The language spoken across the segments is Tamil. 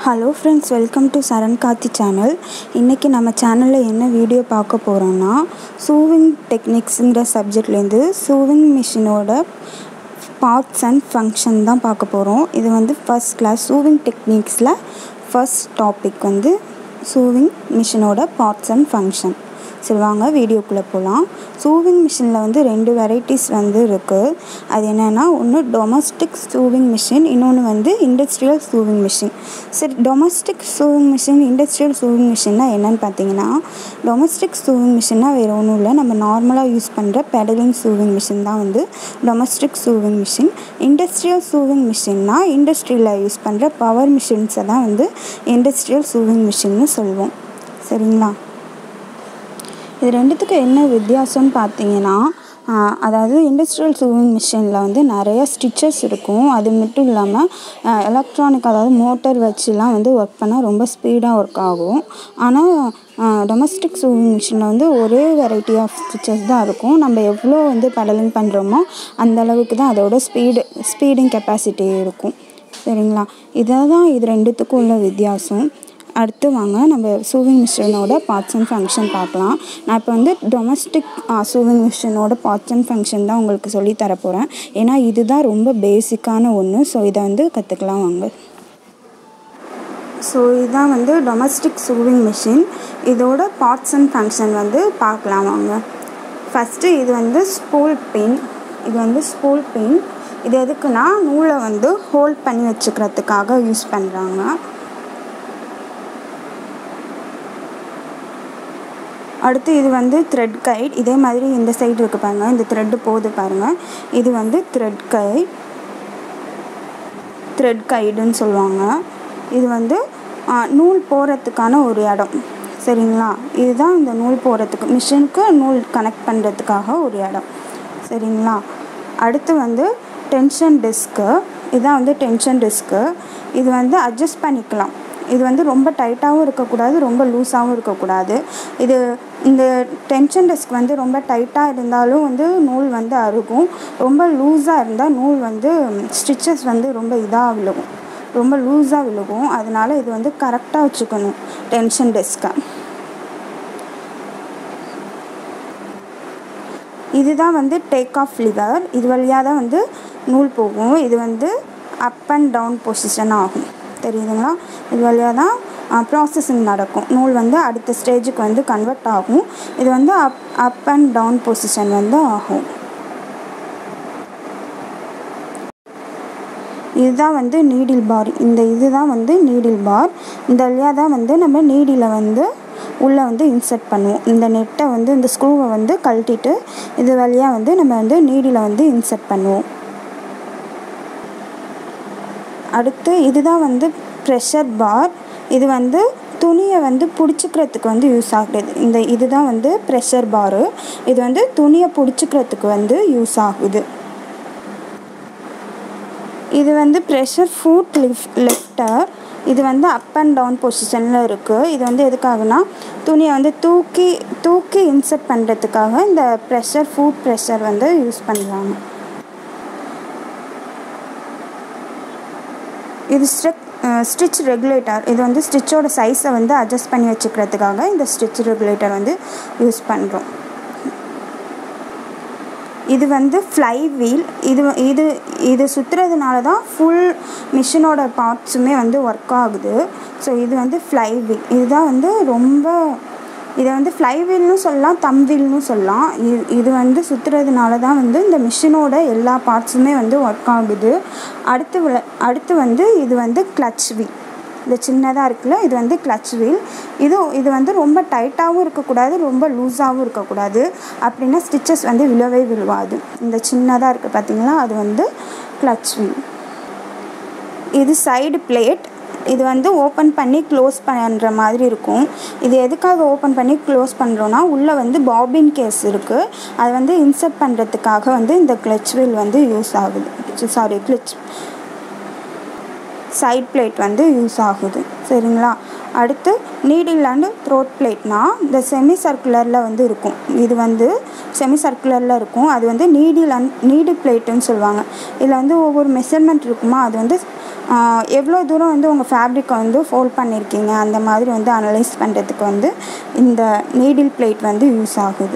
hello friends welcome to Charan Karthi channel இன்றைக்கி நம்ம சேனலில் என்ன வீடியோ பார்க்க போகிறோன்னா சூவிங் டெக்னிக்ஸுங்கிற சப்ஜெக்ட்லேருந்து சூவிங் மிஷினோட பார்ட்ஸ் அண்ட் ஃபங்க்ஷன் தான் பார்க்க போகிறோம் இது வந்து ஃபஸ்ட் கிளாஸ் சூவிங் டெக்னிக்ஸில் ஃபஸ்ட் டாபிக் வந்து சூவிங் மிஷினோட பார்ட்ஸ் அண்ட் ஃபங்க்ஷன் சரி வாங்க வீடியோக்குள்ளே போகலாம் சூவிங் மிஷினில் வந்து ரெண்டு வெரைட்டிஸ் வந்து இருக்குது அது என்னென்னா ஒன்று டொமஸ்டிக் சூவிங் மிஷின் இன்னொன்று வந்து இண்டஸ்ட்ரியல் சூவிங் மிஷின் சரி domestic sewing machine industrial sewing மிஷின்னா என்னென்னு பார்த்தீங்கன்னா டொமஸ்டிக் சூவிங் மிஷின்னா வேறு ஒன்றும் இல்லை நம்ம நார்மலாக யூஸ் பண்ணுற பெடலிங் சூவிங் மிஷின் தான் வந்து domestic sewing machine industrial sewing மிஷின்னா இண்டஸ்ட்ரியில் யூஸ் பண்ணுற பவர் மிஷின்ஸை தான் வந்து இண்டஸ்ட்ரியல் சூவிங் மிஷின்னு சொல்லுவோம் சரிங்களா இது ரெண்டுத்துக்கும் என்ன வித்தியாசம்னு பார்த்தீங்கன்னா அதாவது இண்டஸ்ட்ரியல் சூவிங் மிஷினில் வந்து நிறைய ஸ்டிச்சஸ் இருக்கும் அது மட்டும் இல்லாமல் எலக்ட்ரானிக் அதாவது மோட்டர் வச்சுலாம் வந்து ஒர்க் பண்ணால் ரொம்ப ஸ்பீடாக ஒர்க் ஆகும் ஆனால் டொமஸ்டிக் சூவிங் மிஷினில் வந்து ஒரே வெரைட்டி ஆஃப் ஸ்டிச்சஸ் தான் இருக்கும் நம்ம எவ்வளோ வந்து பெடலிங் பண்ணுறோமோ அந்த அளவுக்கு தான் அதோட ஸ்பீடு ஸ்பீடிங் கெப்பாசிட்டி இருக்கும் சரிங்களா இதை தான் இது ரெண்டுத்துக்கும் உள்ள வித்தியாசம் அடுத்து வாங்க நம்ம சூவிங் மிஷினோட பார்ட்ஸ் அண்ட் ஃபங்க்ஷன் பார்க்கலாம் நான் இப்போ வந்து டொமஸ்டிக் சூவிங் மிஷினோட பார்ட்ஸ் அண்ட் ஃபங்க்ஷன் தான் உங்களுக்கு சொல்லி தர போகிறேன் ஏன்னா இதுதான் ரொம்ப பேசிக்கான ஒன்று ஸோ இதை வந்து கற்றுக்கலாம் வாங்க ஸோ இதுதான் வந்து டொமஸ்டிக் சூவிங் மிஷின் இதோட பார்ட்ஸ் அண்ட் ஃபங்க்ஷன் வந்து பார்க்கலாம் வாங்க ஃபஸ்ட்டு இது வந்து ஸ்பூல் பின் இது வந்து ஸ்பூல் பின் இது எதுக்குன்னா நூலை வந்து ஹோல்ட் பண்ணி வச்சுக்கிறதுக்காக யூஸ் பண்ணுறாங்க அடுத்து இது வந்து த்ரெட் கைட் இதே மாதிரி இந்த சைடு இருக்கு பாருங்கள் இந்த த்ரெட்டு போகுது பாருங்கள் இது வந்து த்ரெட் கைட் த்ரெட் கைடுன்னு சொல்லுவாங்க இது வந்து நூல் போகிறதுக்கான ஒரு இடம் சரிங்களா இதுதான் இந்த நூல் போகிறதுக்கு மிஷினுக்கு நூல் கனெக்ட் பண்ணுறதுக்காக ஒரு இடம் சரிங்களா அடுத்து வந்து டென்ஷன் டிஸ்க்கு இதுதான் வந்து டென்ஷன் டிஸ்க்கு இது வந்து அட்ஜஸ்ட் பண்ணிக்கலாம் இது வந்து ரொம்ப டைட்டாகவும் இருக்கக்கூடாது ரொம்ப லூஸாகவும் இருக்கக்கூடாது இது இந்த டென்ஷன் டெஸ்க் வந்து ரொம்ப டைட்டாக இருந்தாலும் வந்து நூல் வந்து அருகும் ரொம்ப லூஸாக இருந்தால் நூல் வந்து ஸ்டிச்சஸ் வந்து ரொம்ப இதாக விழுகும் ரொம்ப லூஸாக விழுகும் அதனால் இது வந்து கரெக்டாக வச்சுக்கணும் டென்ஷன் டெஸ்க்கை இதுதான் வந்து டேக் ஆஃப் லிவர் இது வழியாக தான் வந்து நூல் போகும் இது வந்து அப் அண்ட் டவுன் பொசிஷன் ஆகும் தெரியுதுங்களா இது வழியாக தான் ப்ராசஸிங் நடக்கும் நூல் வந்து அடுத்த ஸ்டேஜுக்கு வந்து கன்வெர்ட் ஆகும் இது வந்து up up and down position வந்து ஆகும் இதுதான் வந்து நீடில் பார் இந்த இதுதான் வந்து நீடில் பார் இந்த வழியாக தான் வந்து நம்ம நீடியில் வந்து உள்ளே வந்து இன்சர்ட் பண்ணுவோம் இந்த நெட்டை வந்து இந்த ஸ்க்ரூவை வந்து கழட்டிட்டு இது வழியாக வந்து நம்ம வந்து நீடியில் வந்து இன்சர்ட் பண்ணுவோம் அடுத்து இதுதான் வந்து ப்ரெஷர் பார் இது வந்து துணியை வந்து பிடிச்சிக்கிறதுக்கு வந்து யூஸ் ஆகுது இந்த இதுதான் வந்து ப்ரெஷர் பாரு இது வந்து துணியை பிடிச்சிக்கிறதுக்கு வந்து யூஸ் ஆகுது இது வந்து ப்ரெஷர் ஃபுட் லிஃப்ட் லிஃப்டர் இது வந்து அப் அண்ட் டவுன் பொசிஷனில் இருக்குது இது வந்து எதுக்காகனா துணியை வந்து தூக்கி தூக்கி இன்சர்ட் பண்ணுறதுக்காக இந்த ப்ரெஷர் ஃபுட் ப்ரெஷர் வந்து யூஸ் பண்ணுறாங்க இது ஸ்ட்ரிக் ஸ்டிச் ரெகுலேட்டர் இது வந்து ஸ்டிச்சோட சைஸை வந்து அட்ஜஸ்ட் பண்ணி வச்சுக்கிறதுக்காக இந்த ஸ்டிச் ரெகுலேட்டர் வந்து யூஸ் பண்ணுறோம் இது வந்து ஃப்ளை வீல் இது இது இது சுற்றுறதுனால தான் ஃபுல் மிஷினோட பார்ட்ஸுமே வந்து ஒர்க் ஆகுது ஸோ இது வந்து ஃப்ளை வீல் இதுதான் வந்து ரொம்ப இதை வந்து ஃப்ளை வீல்னு சொல்லலாம் தம் வீல்னு சொல்லலாம் இது இது வந்து சுற்றுறதுனால தான் வந்து இந்த மிஷினோட எல்லா பார்ட்ஸுமே வந்து ஒர்க் ஆகுது அடுத்து அடுத்து வந்து இது வந்து கிளச் வீல் இந்த சின்னதாக இருக்குல்ல இது வந்து கிளச் வீல் இது இது வந்து ரொம்ப டைட்டாகவும் இருக்கக்கூடாது ரொம்ப லூஸாகவும் இருக்கக்கூடாது அப்படின்னா ஸ்டிச்சஸ் வந்து விழவே விழுவாது இந்த சின்னதாக இருக்குது பார்த்தீங்களா அது வந்து கிளச் வீல் இது சைடு பிளேட் இது வந்து ஓப்பன் பண்ணி க்ளோஸ் பண்ணுற மாதிரி இருக்கும் இது எதுக்காக ஓப்பன் பண்ணி க்ளோஸ் பண்ணுறோன்னா உள்ளே வந்து பாபின் கேஸ் இருக்குது அதை வந்து இன்சர்ட் பண்ணுறதுக்காக வந்து இந்த கிளச் வீல் வந்து யூஸ் ஆகுது சாரி கிளச் சைட் பிளேட் வந்து யூஸ் ஆகுது சரிங்களா அடுத்து நீடில் அண்டு த்ரோட் பிளேட்னா இந்த செமி சர்க்குலரில் வந்து இருக்கும் இது வந்து செமி சர்க்குலரில் இருக்கும் அது வந்து நீடில் அண்ட் நீடில் பிளேட்டுன்னு சொல்லுவாங்க இதில் வந்து ஒவ்வொரு மெஷர்மெண்ட் இருக்குமா அது வந்து எவ்வளோ தூரம் வந்து உங்கள் ஃபேப்ரிக்கை வந்து ஃபோல்ட் பண்ணியிருக்கீங்க அந்த மாதிரி வந்து அனலைஸ் பண்ணுறதுக்கு வந்து இந்த நீடில் பிளேட் வந்து யூஸ் ஆகுது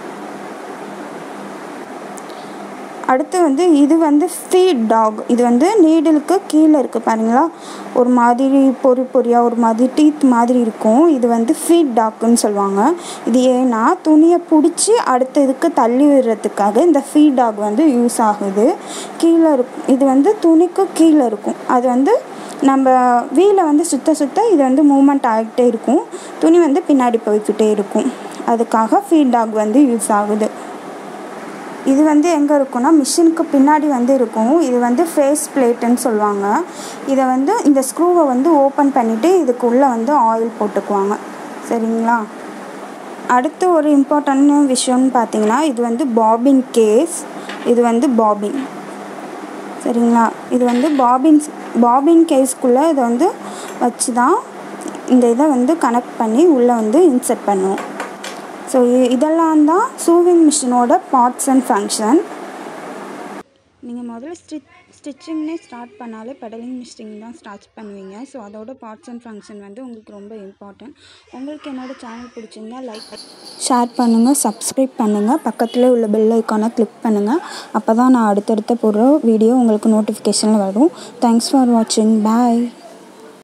அடுத்து வந்து இது வந்து ஃபீட் டாக் இது வந்து நீடிலுக்கு கீழே இருக்குது பாருங்களா ஒரு மாதிரி பொறி பொறியாக ஒரு மாதிரி டீத் மாதிரி இருக்கும் இது வந்து ஃபீட் டாக்குன்னு சொல்லுவாங்க இது ஏன்னா துணியை பிடிச்சி அடுத்த இதுக்கு தள்ளி விடுறதுக்காக இந்த ஃபீட் டாக் வந்து யூஸ் ஆகுது கீழே இருக்கும் இது வந்து துணிக்கு கீழே இருக்கும் அது வந்து நம்ம வீலை வந்து சுத்த சுத்த இது வந்து மூமெண்ட் ஆகிட்டே இருக்கும் துணி வந்து பின்னாடி போய்கிட்டே இருக்கும் அதுக்காக ஃபீட் டாக் வந்து யூஸ் ஆகுது இது வந்து எங்கே இருக்குன்னா மிஷினுக்கு பின்னாடி வந்து இருக்கும் இது வந்து ஃபேஸ் பிளேட்டுன்னு சொல்லுவாங்க இதை வந்து இந்த ஸ்க்ரூவை வந்து ஓப்பன் பண்ணிவிட்டு இதுக்குள்ளே வந்து ஆயில் போட்டுக்குவாங்க சரிங்களா அடுத்து ஒரு இம்பார்ட்டன்ட் விஷயம்னு பார்த்தீங்கன்னா இது வந்து பாபின் கேஸ் இது வந்து பாபின் சரிங்களா இது வந்து பாபின் பாபின் கேஸ்க்குள்ளே இதை வந்து வச்சு தான் இந்த இதை வந்து கனெக்ட் பண்ணி உள்ளே வந்து இன்சர்ட் பண்ணுவோம் ஸோ இதெல்லாம் தான் சூவிங் மிஷினோட பார்ட்ஸ் அண்ட் ஃபங்க்ஷன் நீங்கள் முதல்ல ஸ்டிச் ஸ்டிச்சிங்னே ஸ்டார்ட் பண்ணாலே பெடலிங் மிஷினிங் தான் ஸ்டார்ட் பண்ணுவீங்க ஸோ அதோட பார்ட்ஸ் அண்ட் ஃபங்க்ஷன் வந்து உங்களுக்கு ரொம்ப இம்பார்ட்டன்ட் உங்களுக்கு என்னோடய சேனல் பிடிச்சிருந்தா லைக் ஷேர் பண்ணுங்கள் சப்ஸ்கிரைப் பண்ணுங்கள் பக்கத்தில் உள்ள பெல் ஐக்கானை கிளிக் பண்ணுங்கள் அப்போ தான் நான் அடுத்தடுத்த போடுற வீடியோ உங்களுக்கு நோட்டிஃபிகேஷனில் வரும் தேங்க்ஸ் ஃபார் வாட்சிங் பாய்